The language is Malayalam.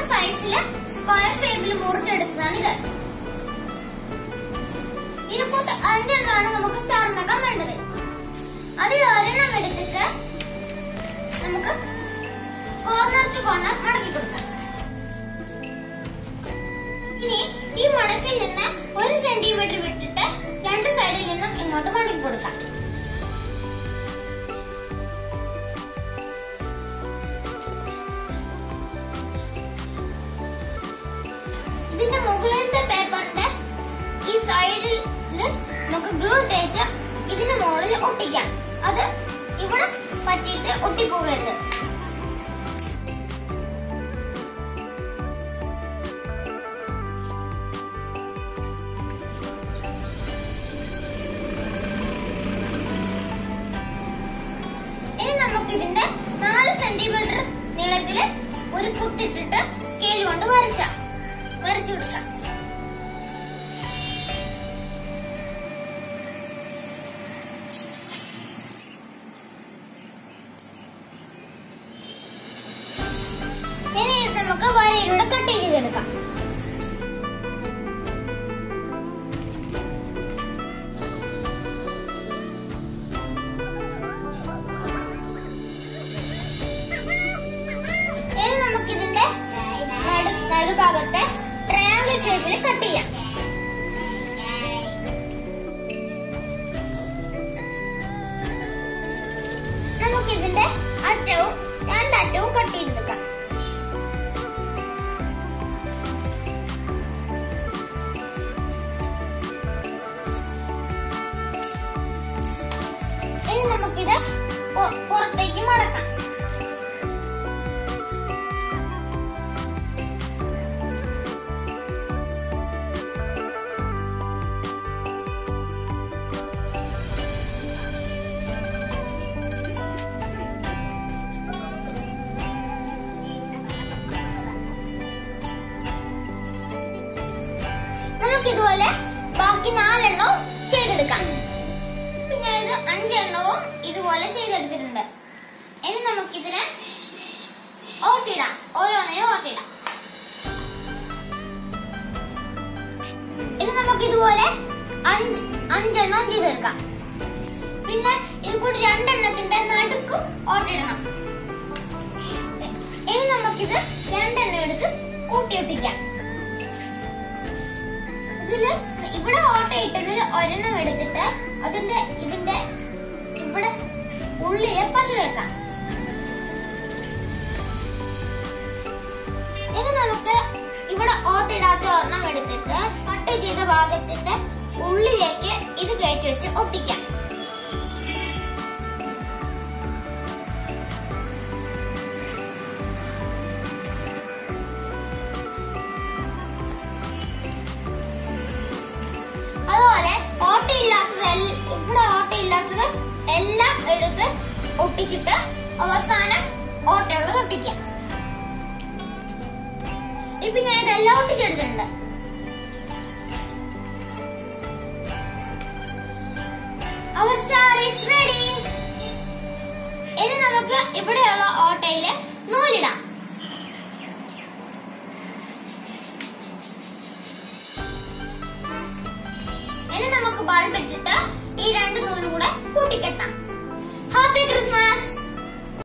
സൈസില് സ്ക്വയർ ഷേപ്പിൽ മുറിച്ചെടുത്തതാണ് ഇത് ഇത് കൂട്ട് അഞ്ചെണ്ണമാണ് നമുക്ക് സ്റ്റാർ ഉണ്ടാക്കാൻ വേണ്ടത് അതിൽ ഒരെണ്ണം എടുത്തിട്ട് നമുക്ക് കോർണർ ടു കോർണർ മടക്കി കൊടുക്കാം ഇനി ഈ മടക്കിൽ നിന്ന് ഒരു സെന്റിമീറ്റർ വിട്ടിട്ട് രണ്ട് സൈഡിൽ നിന്നും ഇങ്ങോട്ട് മടക്കി കൊടുക്കാം ഇതിന്റെ മുകളിലത്തെ പേപ്പറിന്റെ ഈ സൈഡിൽ നമുക്ക് ഗ്ലൂ തേച്ച് ഇതിന്റെ മുകളിൽ ഒട്ടിക്കാം അത് ഇവിടെ പറ്റിയിട്ട് ഒട്ടിപ്പോകരുത് ഇനി നമുക്ക് ഇതിന്റെ നാല് സെന്റിമീറ്റർ നീളത്തില് ഒരു കുത്തിട്ടിട്ട് സ്കെയിൽ കൊണ്ട് വരയ്ക്കാം വരച്ചു കൊടുക്കാം ഇനി ഇത് നമുക്ക് വരയിലൂടെ കട്ട് ചെയ്തെടുക്കാം ഇനി നമുക്ക് ഇതിന്റെ നടു നടുഭാഗത്തെ ട്രയാങ്കിൾ ഷേപ്പിൽ കട്ട് ചെയ്യാം നമുക്ക് ഇതിന്റെ അറ്റവും രണ്ടറ്റവും കട്ട് ചെയ്തെടുക്കാം ഇനി നമുക്കിത് പൊ- പുറത്തേക്ക് മടക്കാം നമുക്ക് ഇതുപോലെ ബാക്കി നാലെണ്ണവും ചെയ്തെടുക്കാം ഇപ്പൊ ഞാൻ ഇത് അഞ്ചെണ്ണവും ഇതുപോലെ ചെയ്തെടുത്തിട്ടുണ്ട് ഇനി നമുക്കിതിനെ ഓട്ടിടാം ഓരോന്നിനും ഓട്ടിടാം ഇനി നമുക്ക് ഇതുപോലെ അഞ്ച് അഞ്ചെണ്ണം ചെയ്തെടുക്കാം പിന്നെ ഇത് കൂടി രണ്ടെണ്ണത്തിന്റെ നടുക്കും ഓട്ടിടണം ഇനി നമുക്കിത് രണ്ടെണ്ണം എടുത്ത് കൂട്ടിയൊട്ടിക്കാം ഇതില് ഇവിടെ ഓട്ട ഇട്ടതിൽ ഒരെണ്ണം എടുത്തിട്ട് അതിന്റെ ഇതിന്റെ ഇവിടെ ഉള്ളിലെ പശ വെക്കാം ഇനി നമുക്ക് ഇവിടെ ഓട്ട ഇടാത്ത ഒരെണ്ണം എടുത്തിട്ട് കട്ട് ചെയ്ത ഭാഗത്തിന്റെ ഉള്ളിലേക്ക് ഇത് കയറ്റി വെച്ച് ഒട്ടിക്കാം അതുപോലെ ഓട്ടയില്ലാത്തത് എൽ- ഇവിടെ ഓട്ടയില്ലാത്തത് എല്ലാം എടുത്ത് ഒട്ടിച്ചിട്ട് അവസാനം ഓട്ടയുള്ളത് ഒട്ടിക്കാം ഇപ്പൊ ഞാൻ ഇതെല്ലാം ഒട്ടിച്ചെടുത്തിട്ടുണ്ട് അവർ സ്റ്റാർ ഈസ് റെഡി ഇനി നമുക്ക് ഇവിടെയുള്ള ഓട്ടയില് നൂലിടാം ഇനി നമുക്ക് ബൾബ് ഇട്ടിട്ട് ഈ രണ്ട് നൂലും കൂടെ കൂട്ടിക്കെട്ടാം ഹാപ്പി ക്രിസ്മസ്